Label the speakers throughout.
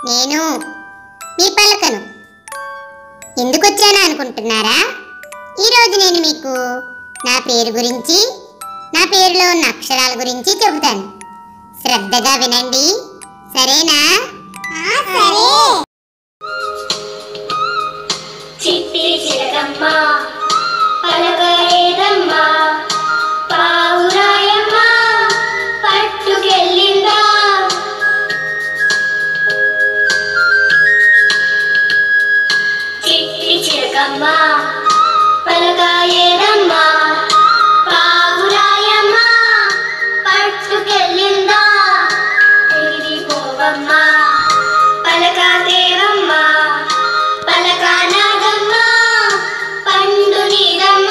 Speaker 1: నేను మీ పలకను ఎందుకు వచ్చాను అనుకుంటున్నారా ఈరోజు నేను మీకు నా పేరు గురించి నా పేరులో ఉన్న అక్షరాల గురించి చెబుతాను శ్రద్ధగా వినండి సరేనా సరే
Speaker 2: చిట్టి చిలకమ్మ పలక ఏదమ్మ పావురాయమ్మ పట్టుకెళ్ళిందా చిట్టి చిలకమ్మ పలక ఏదమ్మ పావురాయమ్మ పట్టుకెళ్ళిందా ఎగిరిపోవమ్మ పలక దేవమ్మ పలక నాగమ్మ పండు నీదమ్మ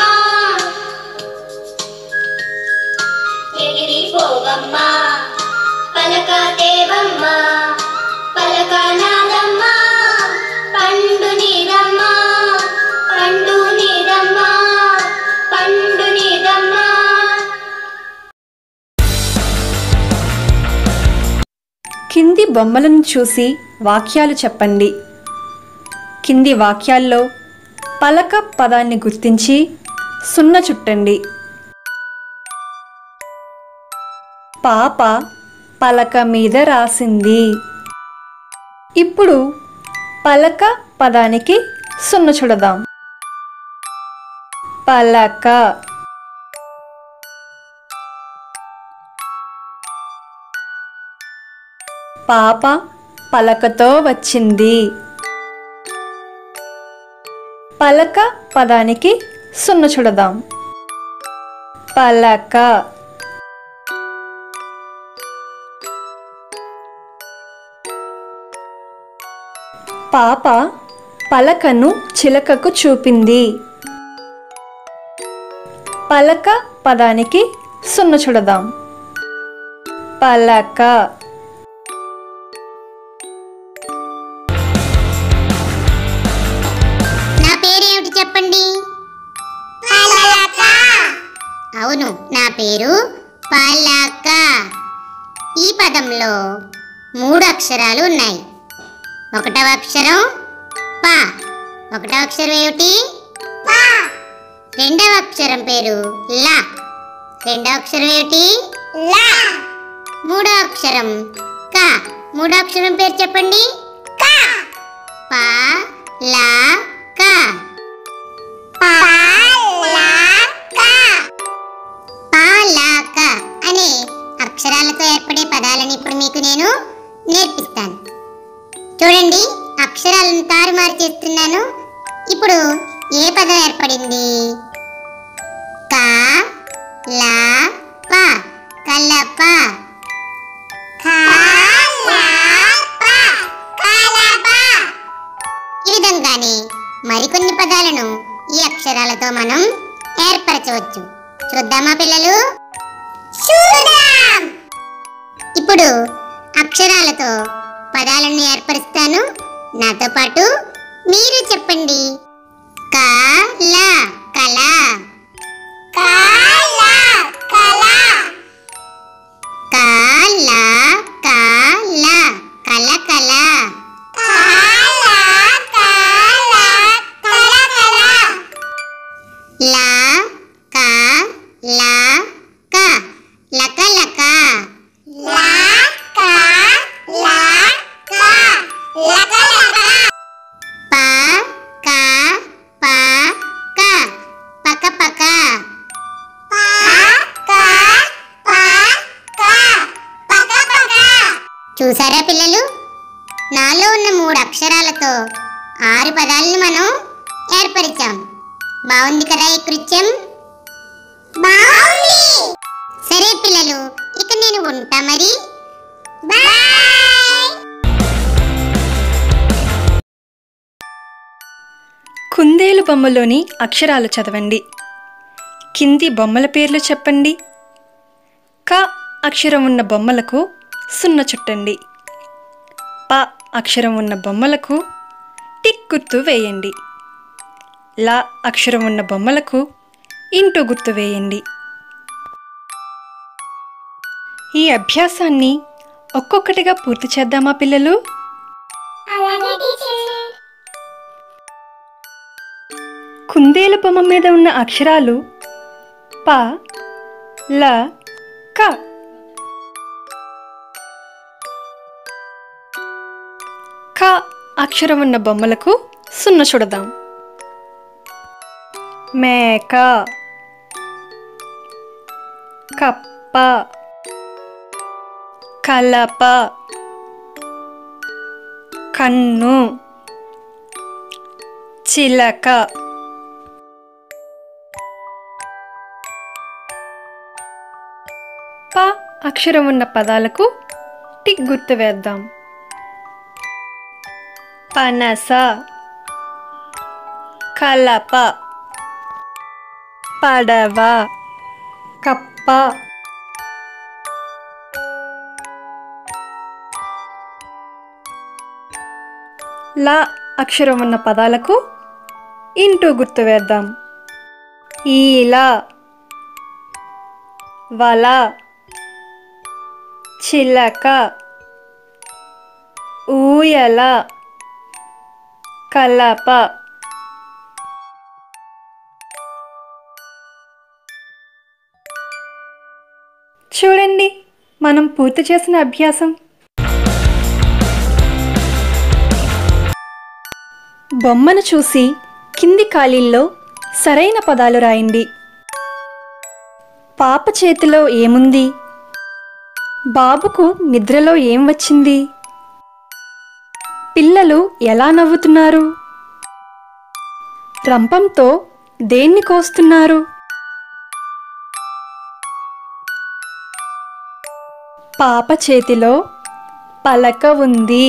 Speaker 2: ఎగిరిపోవమ్మ పలక దేవమ్మ పలక నాగమ్మ పండు నీదమ్మ పండు నీదమ్మ పండు నీదమ్మ
Speaker 3: కింది బొమ్మలను చూసి వాక్యాలు చెప్పండి కింది వాక్యాల్లో పలక పదాన్ని గుర్తించి సున్న చుట్టండి పాప పలక మీద రాసింది ఇప్పుడు పలక పదానికి సున్న చుడదాం పలక పాప పలకతో వచ్చింది పలక పదానికి సున్న చుడదాం పలక పాప పలకను చిలకకు చూపింది పలక పదానికి సున్న చుడదాం పలక
Speaker 1: నా పేరేమిటి చెప్పండి అవును నా పేరు పలక ఈ పదంలో మూడు అక్షరాలు ఉన్నాయి ఒకటవ అక్షరం ప ఒకటవ అక్షరం ఏమిటి రెండవ అక్షరం పేరు ల రెండవ అక్షరం ఏమిటి మూడవ అక్షరం క మూడవ అక్షరం పేరు చెప్పండి ప ల క పాలక అనే అక్షరాలతో ఏర్పడే పదాలను ఇప్పుడు మీకు నేను నేర్పిస్తాను చూడండి అక్షరాలను తారుమారు చేస్తున్నాను ఇప్పుడు ఏ పదం ఏర్పడింది క ల ప కలప ఈ విధంగానే మరికొన్ని పదాలను ఈ అక్షరాలతో మనం ఏర్పరచవచ్చు చూద్దామా పిల్లలు చూద్దాం ఇప్పుడు అక్షరాలతో పదాలను ఏర్పరుస్తాను నాతో పాటు మీరు చెప్పండి కల కల కల కల కల కల కల కల లా క లా క లక లక లా క లా క లక లక ప క ప క పక పక ప క ప క పక పక చూసారా పిల్లలు నాలో ఉన్న మూడు అక్షరాలతో ఆరు పదాలను మనం ఏర్పరిచాం బాగుంది కదా ఈ కృత్యం బాగుంది సరే పిల్లలు ఇక నేను ఉంటా మరి బాయ్
Speaker 3: కుందేలు బొమ్మలోని అక్షరాలు చదవండి కింది బొమ్మల పేర్లు చెప్పండి క అక్షరం ఉన్న బొమ్మలకు సున్న చుట్టండి ప అక్షరం ఉన్న బొమ్మలకు టిక్ గుర్తు వేయండి ల అక్షరం ఉన్న బొమ్మలకు ఇంటూ గుర్తు వేయండి ఈ అభ్యాసాన్ని ఒక్కొక్కటిగా పూర్తి చేద్దామా పిల్లలు కుందేలు బొమ్మ మీద ఉన్న అక్షరాలు ప ల క క అక్షరం ఉన్న బొమ్మలకు సున్న చూడదాం మేక కప్ప కలప కన్ను చిలక ప అక్షరం ఉన్న పదాలకు టిక్ గుర్తు వేద్దాం పనస కలప పడవ కప్ప ల అక్షరం ఉన్న పదాలకు ఇంటూ గుర్తు వేద్దాం ఈల వల చిలక ఊయల కలప చూడండి మనం పూర్తి చేసిన అభ్యాసం బొమ్మను చూసి కింది ఖాళీల్లో సరైన పదాలు రాయండి పాప చేతిలో ఏముంది బాబుకు నిద్రలో ఏం వచ్చింది పిల్లలు ఎలా నవ్వుతున్నారు రంపంతో దేన్ని కోస్తున్నారు పాప చేతిలో పలక ఉంది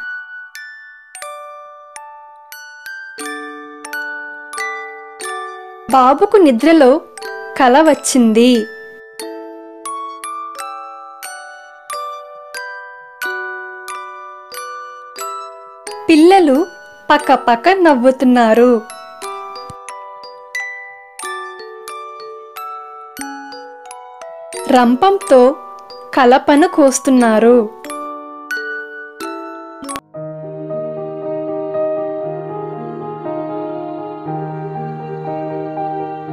Speaker 3: బాబుకు నిద్రలో కల వచ్చింది పిల్లలు పక్కపక్క నవ్వుతున్నారు రంపంతో కలపను కోస్తున్నారు